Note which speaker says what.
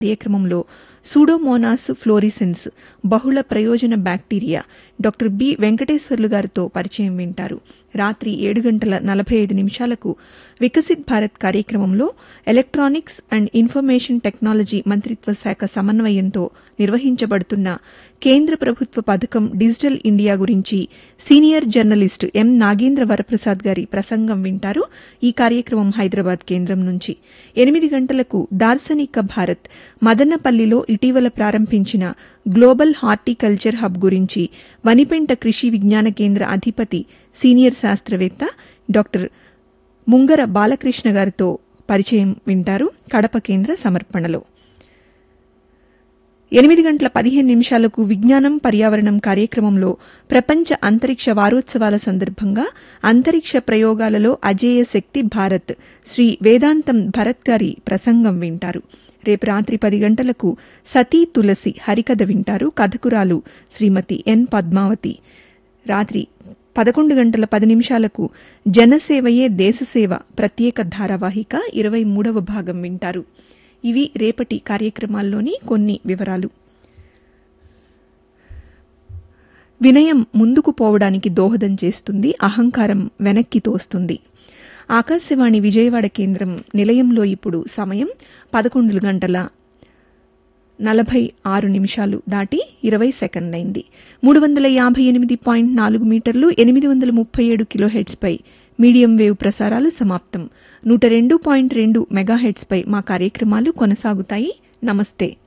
Speaker 1: కార్యక్రమంలో Pseudomonas fluorescens బహుళ ప్రయోజన బ్యాక్టీరియా డాక్టర్ బి వెంకటేశ్వర్లు గారితో పరిచయం వింటారు రాత్రి ఏడు గంటల నలభై ఐదు నిమిషాలకు వికసిత్ భారత్ కార్యక్రమంలో ఎలక్ట్రానిక్స్ అండ్ ఇన్ఫర్మేషన్ టెక్నాలజీ మంత్రిత్వ శాఖ సమన్వయంతో నిర్వహించబడుతున్న కేంద్ర ప్రభుత్వ పథకం డిజిటల్ ఇండియా గురించి senior journalist M Nagendra Varaprasad గారి ప్రసంగం వింటారు ఈ కార్యక్రమం హైదరాబాద్ కేంద్రం నుంచి ఎనిమిది గంటలకు దార్శనిక భారత్ మదనపల్లిలో ఇటీవల ప్రారంభించిన గ్లోబల్ హార్టికల్చర్ హబ్ గురించి వనిపెంట కృషి విజ్ఞాన కేంద్ర అధిపతి సీనియర్ శాస్త్రవేత్త డాక్టర్ ముంగర బాలకృష్ణ గారితో పరిచయం వింటారు కడప కేంద్ర సమర్పణలో ఎనిమిది గంటల పదిహేను నిమిషాలకు విజ్ఞానం పర్యావరణం కార్యక్రమంలో ప్రపంచ అంతరిక్ష వారోత్సవాల సందర్భంగా అంతరిక్ష ప్రయోగాలలో అజేయ శక్తి భారత్ శ్రీ వేదాంతం భరత్ గారి ప్రసంగం వింటారు రేపు రాత్రి పది గంటలకు సతీ తులసి హరికథ వింటారు కథకురాలు శ్రీమతి ఎన్ పద్మావతి రాత్రి పదకొండు గంటల పది నిమిషాలకు జనసేవయే దేశసేవ ప్రత్యేక ధారావాహిక ఇరవై మూడవ భాగం వింటారు ఇవి రేపటి కార్యక్రమాల్లోని కొన్ని వివరాలు వినయం ముందుకు పోవడానికి దోహదం చేస్తుంది అహంకారం వెనక్కి తోస్తుంది ఆకాశవాణి విజయవాడ కేంద్రం నిలయంలో ఇప్పుడు సమయం పదకొండు గంటల నలభై ఆరు నిమిషాలు దాటి ఇరవై సెకండ్లైంది మూడు వందల యాభై ఎనిమిది పాయింట్ నాలుగు మీటర్లు ఎనిమిది వందల ముప్పై ఏడు కిలోహెడ్స్పై మీడియం వేవ్ ప్రసారాలు సమాప్తం నూట రెండు పాయింట్ రెండు మెగాహెడ్స్పై మా కార్యక్రమాలు కొనసాగుతాయి నమస్తే